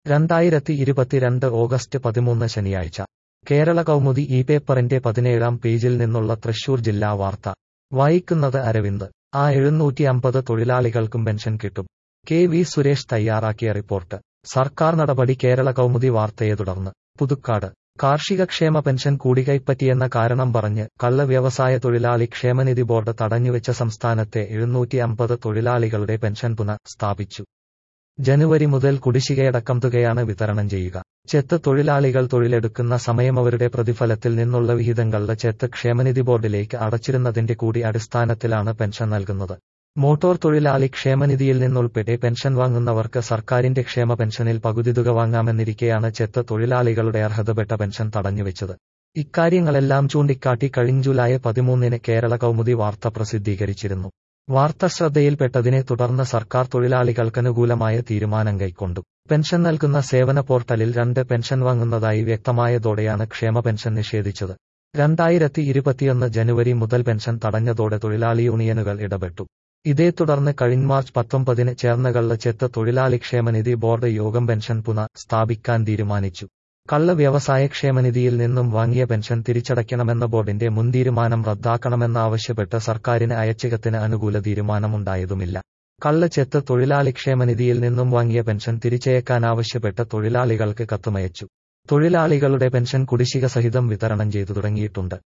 രണ്ടായിരത്തി ഇരുപത്തിരണ്ട് ഓഗസ്റ്റ് പതിമൂന്ന് ശനിയാഴ്ച കേരള കൗമുദി ഈ പേപ്പറിന്റെ പതിനേഴാം പേജിൽ നിന്നുള്ള തൃശൂർ ജില്ലാ വാർത്ത വായിക്കുന്നത് അരവിന്ദ് ആ എഴുന്നൂറ്റി അമ്പത് തൊഴിലാളികൾക്കും പെൻഷൻ കിട്ടും കെ വി സുരേഷ് തയ്യാറാക്കിയ റിപ്പോർട്ട് സർക്കാർ നടപടി കേരള കൗമുദി വാർത്തയെ തുടർന്ന് പുതുക്കാട് കാർഷിക ക്ഷേമ പെൻഷൻ കൂടിക്കൈപ്പറ്റിയെന്ന കാരണം പറഞ്ഞ് കള്ള വ്യവസായ തൊഴിലാളി ക്ഷേമനിധി ബോർഡ് തടഞ്ഞുവെച്ച സംസ്ഥാനത്തെ എഴുന്നൂറ്റി അമ്പത് തൊഴിലാളികളുടെ പെൻഷൻ പുനഃ സ്ഥാപിച്ചു ജനുവരി മുതൽ കുടിശ്ശികയടക്കം തുകയാണ് വിതരണം ചെയ്യുക ചെത്ത് തൊഴിലാളികൾ തൊഴിലെടുക്കുന്ന സമയം അവരുടെ പ്രതിഫലത്തിൽ നിന്നുള്ള വിഹിതങ്ങളുടെ ചെത്ത് ക്ഷേമനിധി ബോർഡിലേക്ക് അടച്ചിരുന്നതിന്റെ കൂടി അടിസ്ഥാനത്തിലാണ് പെൻഷൻ നൽകുന്നത് മോട്ടോർ തൊഴിലാളി ക്ഷേമനിധിയിൽ നിന്നുൾപ്പെടെ പെൻഷൻ വാങ്ങുന്നവർക്ക് സർക്കാരിന്റെ ക്ഷേമ പെൻഷനിൽ പകുതി തുക വാങ്ങാമെന്നിരിക്കെയാണ് ചെത്ത് തൊഴിലാളികളുടെ അർഹതപ്പെട്ട പെൻഷൻ തടഞ്ഞുവെച്ചത് ഇക്കാര്യങ്ങളെല്ലാം ചൂണ്ടിക്കാട്ടി കഴിഞ്ഞ ജൂലൈ പതിമൂന്നിന് കേരള കൗമുദി വാർത്ത പ്രസിദ്ധീകരിച്ചിരുന്നു വാർത്ത ശ്രദ്ധയിൽപ്പെട്ടതിനെ തുടർന്ന് സർക്കാർ തൊഴിലാളികൾക്കനുകൂലമായ തീരുമാനം കൈക്കൊണ്ടു പെൻഷൻ നൽകുന്ന സേവന പോർട്ടലിൽ രണ്ട് പെൻഷൻ വാങ്ങുന്നതായി വ്യക്തമായതോടെയാണ് ക്ഷേമ പെൻഷൻ നിഷേധിച്ചത് രണ്ടായിരത്തി ഇരുപത്തിയൊന്ന് ജനുവരി മുതൽ പെൻഷൻ തടഞ്ഞതോടെ തൊഴിലാളി യൂണിയനുകൾ ഇടപെട്ടു ഇതേ തുടർന്ന് കഴിഞ്ഞ മാർച്ച് പത്തൊമ്പതിന് ചേർന്ന കള്ള ചെത്ത് തൊഴിലാളി ക്ഷേമനിധി ബോർഡ് യോഗം പെൻഷൻ പുനഃ സ്ഥാപിക്കാൻ തീരുമാനിച്ചു കള്ള വ്യവസായ ക്ഷേമനിധിയിൽ നിന്നും വാങ്ങിയ പെൻഷൻ തിരിച്ചടയ്ക്കണമെന്ന ബോർഡിന്റെ മുൻ തീരുമാനം റദ്ദാക്കണമെന്നാവശ്യപ്പെട്ട് സർക്കാരിന് അയച്ചകത്തിന് അനുകൂല തീരുമാനമുണ്ടായതുമില്ല കള്ള ചെത്ത് തൊഴിലാളി ക്ഷേമനിധിയിൽ നിന്നും വാങ്ങിയ പെൻഷൻ തിരിച്ചയക്കാനാവശ്യപ്പെട്ട് തൊഴിലാളികൾക്ക് കത്തുമയച്ചു തൊഴിലാളികളുടെ പെൻഷൻ കുടിശ്ശിക സഹിതം വിതരണം ചെയ്തു തുടങ്ങിയിട്ടുണ്ട്